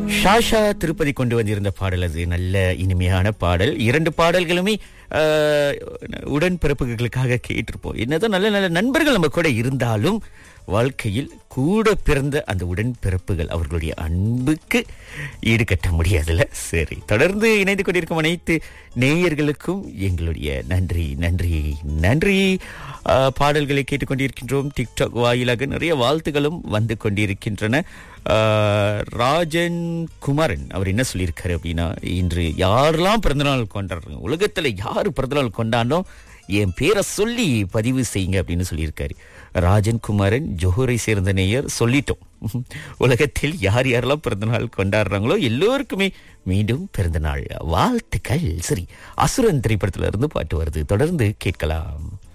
ஷாஷா திருப்பதி கொண்டு வந்திருந்த பாடல் அது நல்ல இனிமையான பாடல் இரண்டு பாடல்களுமே ஆஹ், உடன்பிறப்புகளுக்காக கேட்டிருப்போம் என்னதான் நல்ல நல்ல நண்பர்கள் நம்ம கூட இருந்தாலும் வாழ்க்கையில் கூட பிறந்த அந்த உடன்பிறப்புகள் அவர்களுடைய அன்புக்கு ஈடுகட்ட முடியாதுல்ல சரி தொடர்ந்து இணைந்து கொண்டிருக்கும் அனைத்து நேயர்களுக்கும் எங்களுடைய நன்றி நன்றி நன்றி ஆஹ், பாடல்களை கேட்டுக்கொண்டிருக்கின்றோம் டிக்டாக் வாயிலாக நிறைய வாழ்த்துகளும் வந்து கொண்டிருக்கின்றன ஆஹ், ராஜன் குமாரன் அவர் என்ன சொல்லியிருக்காரு அப்படின்னா இன்று யாரெல்லாம் பிறந்தநாள் கொண்டாடுறாங்க உலகத்துல யாரு பிறந்தநாள் கொண்டாடோ என் பேரை சொல்லி பதிவு செய்யுங்க அப்படின்னு சொல்லியிருக்காரு ராஜன் குமாரன் ஜோஹரை சேர்ந்த நேயர் சொல்லிட்டோம் உலகத்தில் யார் யாரெல்லாம் பிறந்தநாள் கொண்டாடுறாங்களோ எல்லோருக்குமே மீண்டும் பிறந்தநாள் வாழ்த்துக்கள் சரி அசுரன் திரைப்படத்துல இருந்து பாட்டு வருது தொடர்ந்து கேட்கலாம்